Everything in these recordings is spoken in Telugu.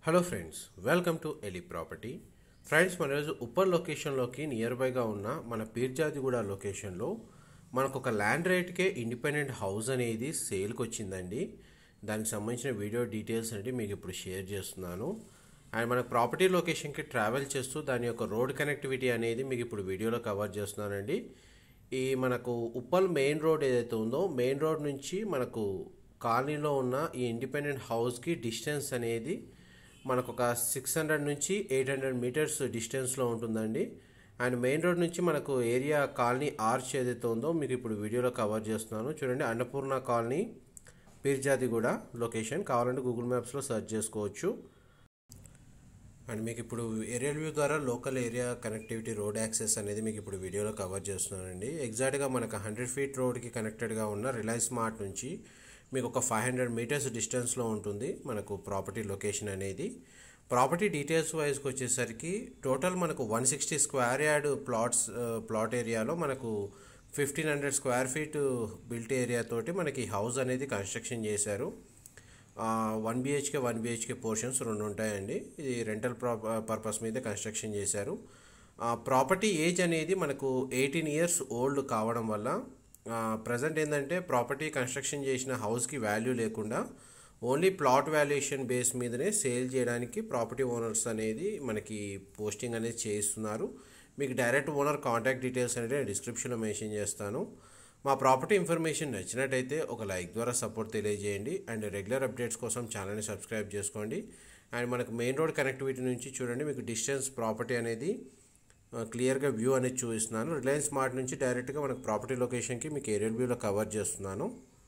హలో ఫ్రెండ్స్ వెల్కమ్ టు ఎలి ప్రాపర్టీ ఫ్రెండ్స్ మన రోజు ఉప్పర్ లొకేషన్లోకి నియర్ బైగా ఉన్న మన పీర్జాదిగూడ లొకేషన్లో మనకు ఒక ల్యాండ్ రేట్కే ఇండిపెండెంట్ హౌస్ అనేది సేల్కి వచ్చిందండి దానికి సంబంధించిన వీడియో డీటెయిల్స్ అనేది మీకు ఇప్పుడు షేర్ చేస్తున్నాను అండ్ మన ప్రాపర్టీ లొకేషన్కి ట్రావెల్ చేస్తూ దాని యొక్క రోడ్ కనెక్టివిటీ అనేది మీకు ఇప్పుడు వీడియోలో కవర్ చేస్తున్నానండి ఈ మనకు ఉప్పల్ మెయిన్ రోడ్ ఏదైతే ఉందో మెయిన్ రోడ్ నుంచి మనకు కాలనీలో ఉన్న ఈ ఇండిపెండెంట్ హౌస్కి డిస్టెన్స్ అనేది మనకు ఒక సిక్స్ హండ్రెడ్ నుంచి ఎయిట్ హండ్రెడ్ మీటర్స్ డిస్టెన్స్లో ఉంటుందండి అండ్ మెయిన్ రోడ్ నుంచి మనకు ఏరియా కాలనీ ఆర్చ్ ఏదైతే ఉందో మీకు ఇప్పుడు వీడియోలో కవర్ చేస్తున్నాను చూడండి అన్నపూర్ణ కాలనీ పీర్జాదిగూడ లొకేషన్ కావాలంటే గూగుల్ మ్యాప్స్లో సెర్చ్ చేసుకోవచ్చు అండ్ మీకు ఇప్పుడు ఏరియల్ వ్యూ ద్వారా local area connectivity road access అనేది మీకు ఇప్పుడు వీడియోలో కవర్ చేస్తున్నానండి ఎగ్జాక్ట్గా మనకు హండ్రెడ్ ఫీట్ రోడ్కి కనెక్టెడ్గా ఉన్న రిలయన్స్ మార్ట్ నుంచి మీకు ఒక ఫైవ్ హండ్రెడ్ మీటర్స్ డిస్టెన్స్లో ఉంటుంది మనకు ప్రాపర్టీ లొకేషన్ అనేది ప్రాపర్టీ డీటెయిల్స్ వైజ్కి వచ్చేసరికి టోటల్ మనకు one sixty square yard plots plot ఏరియాలో మనకు fifteen hundred square feet built area తోటి మనకి హౌస్ అనేది కన్స్ట్రక్షన్ చేశారు one BHK one BHK portions రెండు ఉంటాయండి ఇది రెంటల్ ప్రా పర్పస్ మీద కన్స్ట్రక్షన్ చేశారు ప్రాపర్టీ ఏజ్ అనేది మనకు ఎయిటీన్ ఇయర్స్ ఓల్డ్ కావడం వల్ల ప్రజెంట్ ఏంటంటే ప్రాపర్టీ కన్స్ట్రక్షన్ చేసిన హౌస్కి వాల్యూ లేకుండా ఓన్లీ ప్లాట్ వాల్యుయేషన్ బేస్ మీదనే సేల్ చేయడానికి ప్రాపర్టీ ఓనర్స్ అనేది మనకి పోస్టింగ్ అనేది చేయిస్తున్నారు మీకు డైరెక్ట్ ఓనర్ కాంటాక్ట్ డీటెయిల్స్ అనేది నేను డిస్క్రిప్షన్లో మెన్షన్ చేస్తాను మా ప్రాపర్టీ ఇన్ఫర్మేషన్ నచ్చినట్టయితే ఒక లైక్ ద్వారా సపోర్ట్ తెలియజేయండి అండ్ రెగ్యులర్ అప్డేట్స్ కోసం ఛానల్ని సబ్స్క్రైబ్ చేసుకోండి అండ్ మనకు మెయిన్ రోడ్ కనెక్టివిటీ నుంచి చూడండి మీకు డిస్టెన్స్ ప్రాపర్టీ అనేది క్లియర్గా వ్యూ అనేది చూపిస్తున్నాను రిలయన్స్ మార్ట్ నుంచి డైరెక్ట్గా మనకు ప్రాపర్టీ లొకేషన్కి మీకు ఏరియల్ వ్యూలో కవర్ చేస్తున్నాను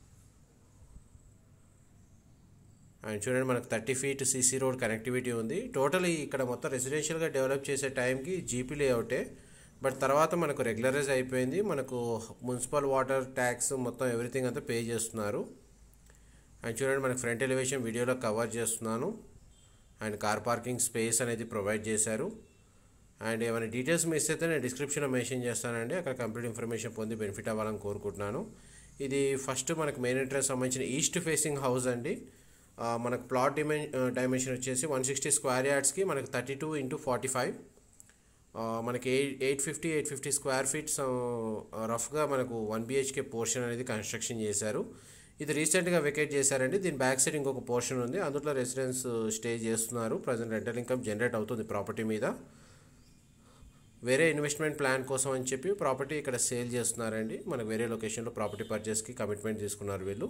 అండ్ చూడండి మనకు thirty feet CC road connectivity ఉంది టోటల్ ఇక్కడ మొత్తం రెసిడెన్షియల్గా డెవలప్ చేసే టైంకి జీపీ లేఅవుటే బట్ తర్వాత మనకు రెగ్యులరైజ్ అయిపోయింది మనకు మున్సిపల్ వాటర్ ట్యాక్స్ మొత్తం ఎవ్రీథింగ్ అంతా పే చేస్తున్నారు అండ్ చూడండి మనకు ఫ్రంట్ ఎలివేషన్ వీడియోలో కవర్ చేస్తున్నాను అండ్ కార్ పార్కింగ్ స్పేస్ అనేది ప్రొవైడ్ చేశారు అండ్ ఏమైనా డీటెయిల్స్ మిస్ అయితే నేను డిస్క్రిప్షన్లో మెన్షన్ చేస్తానండి అక్కడ కంప్లీట్ ఇన్ఫర్మేషన్ పొంది బెనిఫిట్ అవ్వాలని కోరుకుంటున్నాను ఇది ఫస్ట్ మనకు మెయిన్ ఎంట్రెన్స్ సంబంధించిన ఈస్ట్ ఫేసింగ్ హౌస్ అండి మనకు ప్లాట్ డిమెన్ డైమెన్షన్ వచ్చేసి వన్ సిక్స్టీ స్క్వేర్ యార్డ్స్కి మనకు thirty two into forty five మనకి eight eight fifty eight fifty square feets రఫ్గా మనకు వన్ బిహెచ్కే పోర్షన్ అనేది కన్స్ట్రక్షన్ చేశారు ఇది రీసెంట్గా వెకేట్ చేశారండి దీని బ్యాక్ సైడ్ ఇంకొక పోర్షన్ ఉంది అందులో రెసిడెన్స్ స్టే చేస్తున్నారు ప్రజెంట్ రెంటల్ ఇన్కమ్ జనరేట్ అవుతుంది ప్రాపర్టీ మీద వేరే ఇన్వెస్ట్మెంట్ ప్లాన్ కోసం అని చెప్పి ప్రాపర్టీ ఇక్కడ సేల్ చేస్తున్నారండి మనకు వేరే లొకేషన్లో ప్రాపర్టీ పర్చేస్కి కమిట్మెంట్ తీసుకున్నారు వీళ్ళు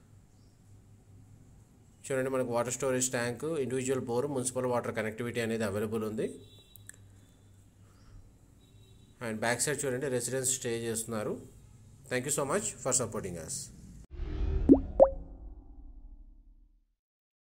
చూడండి మనకు water storage tank individual bore municipal water connectivity అనేది అవైలబుల్ ఉంది అండ్ బ్యాక్ సైడ్ చూడండి రెసిడెన్స్ స్టే చేస్తున్నారు thank you so much for supporting us